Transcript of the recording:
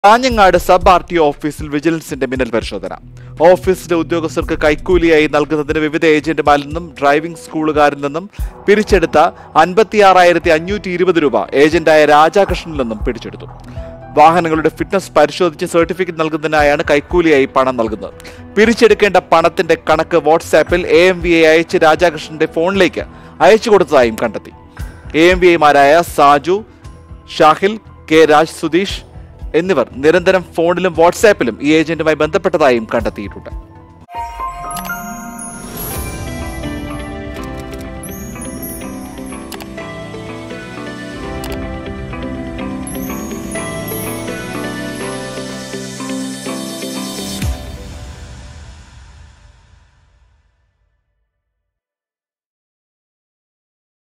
Kanhangad sub R T ഓഫീസിൽ വിജിലൻസിന്റെ മിന്നൽ പരിശോധന ഓഫീസിലെ ഉദ്യോഗസ്ഥർക്ക് കൈക്കൂലിയായി നൽകുന്നതിന് വിവിധ ഏജന്റുമാരിൽ നിന്നും ഡ്രൈവിംഗ് സ്കൂളുകാരിൽ നിന്നും പിരിച്ചെടുത്ത അൻപത്തിയാറായിരത്തി അഞ്ഞൂറ്റി ഇരുപത് രൂപ ഏജന്റായ രാജാകൃഷ്ണനിൽ നിന്നും പിടിച്ചെടുത്തു വാഹനങ്ങളുടെ ഫിറ്റ്നസ് പരിശോധിച്ച് സർട്ടിഫിക്കറ്റ് നൽകുന്നതിനായാണ് കൈക്കൂലിയായി പണം നൽകുന്നത് പിരിച്ചെടുക്കേണ്ട പണത്തിന്റെ കണക്ക് വാട്സാപ്പിൽ എ എം വി എ അയച്ച് രാജാകൃഷ്ണന്റെ ഫോണിലേക്ക് അയച്ചു കൊടുത്തതായും കണ്ടെത്തി എ എം വി ഐമാരായ സാജു ഷാഹിൽ കെ രാജ് സുധീഷ് എന്നിവർ നിരന്തരം ഫോണിലും വാട്സാപ്പിലും ഈ ഏജന്റുമായി ബന്ധപ്പെട്ടതായും കണ്ടെത്തിയിട്ടുണ്ട്